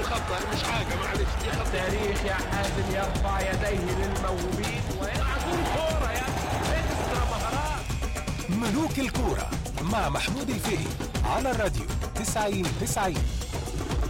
خطأ مش حاجة معلش دي خطأ تاريخ يا حازم يرفع يديه للموهوبين ويلعب كورة يا اكسترا مهارات ملوك الكورة مع محمود الفقي على الراديو 90 90